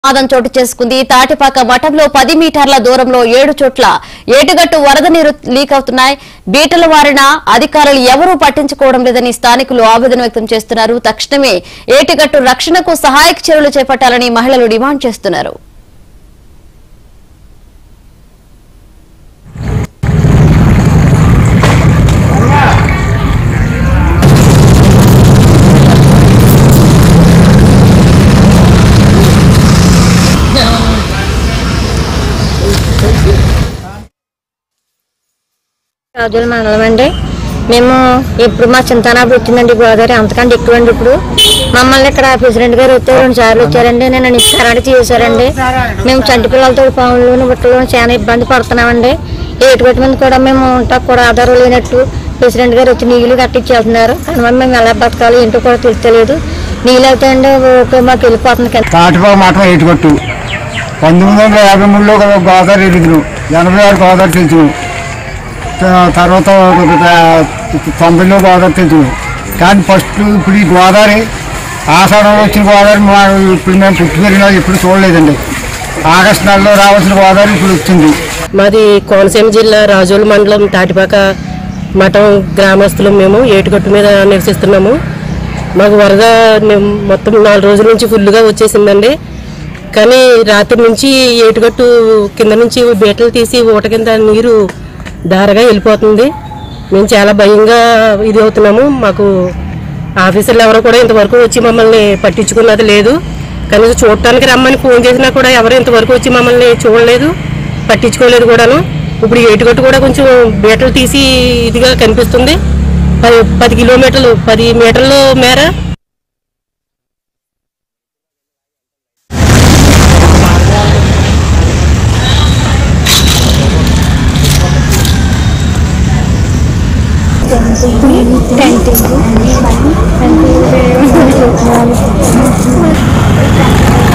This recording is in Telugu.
ప్రమాదం చోటు చేసుకుంది తాటిపాక మఠంలో పది మీటర్ల దూరంలో ఏడు చోట్ల ఏటుగట్టు వరద నీరు లీక్ అవుతున్నాయి బీటల వారిన అధికారులు ఎవరూ పట్టించుకోవడం లేదని స్థానికులు ఆవేదన వ్యక్తం చేస్తున్నారు తక్షణమే ఏటుగట్టు రక్షణకు సహాయక చర్యలు చేపట్టాలని మహిళలు డిమాండ్ చేస్తున్నారు రాజుల మండలం అండి మేము ఇప్పుడు మా చింతనాపు వచ్చిందండి గోదావరి అంతకంటే ఎక్కువ అండి ఇప్పుడు మమ్మల్ని ఇక్కడ ప్రెసిడెంట్ గారు వస్తే రెండు సార్లు వచ్చారండి నేను ఇస్తారంటే చేశారండి మేము చంటి పిల్లలతో పాములు బుట్టలు చాలా ఇబ్బంది పడుతున్నామండి ఏటు గట్టి మీద కూడా మేము ఉంటా కూడా ఆధారం లేనట్టు ప్రెసిడెంట్ గారు వచ్చి నీళ్లు కట్టించేస్తున్నారు కానీ మరి మేము ఎలా బతకాలి ఏంటో కూడా తెలుస్తలేదు నీళ్ళు అయితే అండి ఓకే మాకు వెళ్ళిపోతుంది కదా తాటిపాక మాత్రం ఏటుకొట్టు పంతొమ్మిది వందల యాభై మూడులో ఒక గోదావరి ఎదిగిను ఎనభై ఆరు గోదావరి తెచ్చును తర్వాత ఒక తొంభైలో గోదావరి తెచ్చును కానీ ఫస్ట్ ఇప్పుడు ఈ గోదావరి ఆషాఢంలో వచ్చిన గోదావరి మా ఇప్పుడు మేము పుట్టి పెరిగినా ఎప్పుడు చూడలేదండి ఆగస్టు నెలలో రావాల్సిన గోదావరి ఇప్పుడు వచ్చింది మాది కోనసీమ జిల్లా రాజోలు మండలం తాటిపాక మఠం గ్రామస్తులు మేము ఏటుగట్టు మీద నివసిస్తున్నాము మాకు వరద మేము మొత్తం నాలుగు రోజుల నుంచి ఫుల్గా వచ్చేసిందండి కానీ రాత్రి నుంచి ఏటుగట్టు కింద నుంచి బీటలు తీసి ఊట కింద నీరు దారగా వెళ్ళిపోతుంది మేము చాలా భయంగా ఇది అవుతున్నాము మాకు ఆఫీసర్లు ఎవరు కూడా ఇంతవరకు వచ్చి మమ్మల్ని పట్టించుకున్నది లేదు కనీసం చూడటానికి రమ్మని ఫోన్ చేసినా కూడా ఎవరు ఇంతవరకు వచ్చి మమ్మల్ని చూడలేదు పట్టించుకోలేదు కూడాను ఇప్పుడు ఏటుగట్టు కూడా కొంచెం బీటలు తీసి ఇదిగా కనిపిస్తుంది పది పది కిలోమీటర్లు పది మీటర్ల మేర టెంట్